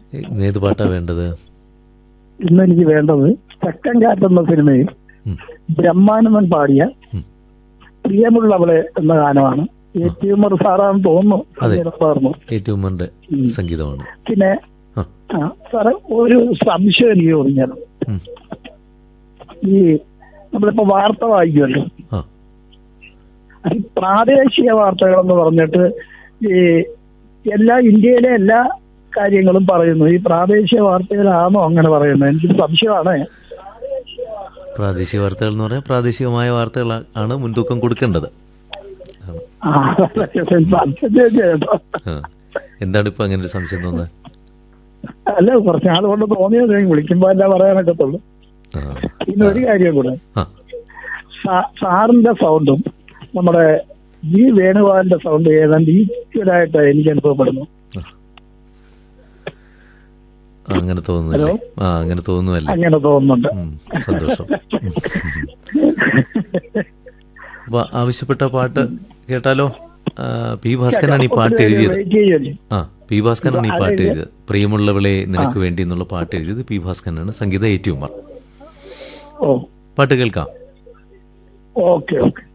ഇന്ന് ഏത് പാട്ടാ വേണ്ടത് ഇന്ന് എനിക്ക് വേണ്ടത് തെക്കൻ കാറ്റെന്ന സിനിമയിൽ ഉം. ബ്രഹ്മാനന്ദൻ പാടിയ ഉം. പ്രിയമുള്ളവളെ എന്ന ഗാനമാണ് എ ടി ഉമ്മർ സാറാന്ന് തോന്നുന്നു അതെ. ഉറപ്പായിരുന്നു. ഏറ്റവും ഉമ്മറിന്റെ ഉം. സംഗീതമാണ് പിന്നെ ആ. ആ, സാറേ ഒരു സംശയം എനിക്ക് തോന്നിയത് ഉം. ഈ നമ്മളിപ്പോ വാർത്ത വായിക്കുമല്ലോ ആ ഈ പ്രാദേശിക വാർത്തകളെന്ന് പറഞ്ഞിട്ട് ഈ എല്ലാ ഇന്ത്യയിലെ എല്ലാ കാര്യങ്ങളും പറയുന്നു ഈ പ്രാദേശിക വാർത്തകളാണോ അങ്ങനെ പറയുന്നത് എനിക്ക് സംശയമാണ് പ്രാദേശിക വാർത്തകൾ എന്ന് പറഞ്ഞാൽ പ്രാദേശികമായ വാർത്തകൾ ആണ് മുൻതൂക്കം കൊടുക്കേണ്ടത് ആണ്. ആ, സംശയം കേട്ടോ. ആ. എന്താണ് ഇപ്പൊ അങ്ങനെ ഒരു സംശയം തോന്നുന്നത് അല്ല കുറച്ച് നാൾ കൊണ്ട് തോന്നിയത് വിളിക്കുമ്പോ എല്ലാം പറയാനൊക്കത്തുള്ളൂ ആ. പിന്നെ ഒരു കാര്യം കൂടെ ആ. സാ- സാറിന്റെ സൗണ്ടും നമ്മുടെ ജി വേണുഗോപാലിന്റെ സൗണ്ട് ഏതാണ്ട് ഈക്വലായിട്ട് എനിക്ക് അനുഭവപ്പെടുന്നു ആ, അങ്ങനെ തോന്നുന്നല്ലേ ആ അങ്ങനെ തോന്നുന്നല്ലേ അങ്ങനെ തോന്നുന്നുണ്ട് ഉം, സന്തോഷം ഉം. അപ്പൊ ആവശ്യപ്പെട്ട പാട്ട് കേട്ടാലോ ആ, പി ഭാസ്കരനാണ് ഈ പാട്ട് എഴുതിയത് വെയിറ്റ് ചെയ്യല്ലേ ആ പി ഭാസ്കരനാണ് ഈ പാട്ട് എഴുതിയത് പ്രിയമുള്ളവളെ നിനക്ക് വേണ്ടി എന്നുള്ള പാട്ട് എഴുതിയത് പി ഭാസ്കരനാണ് സംഗീത ഏറ്റുമാർ ഓ പാട്ട് കേൾക്കാം ഓക്കെ ഓക്കെ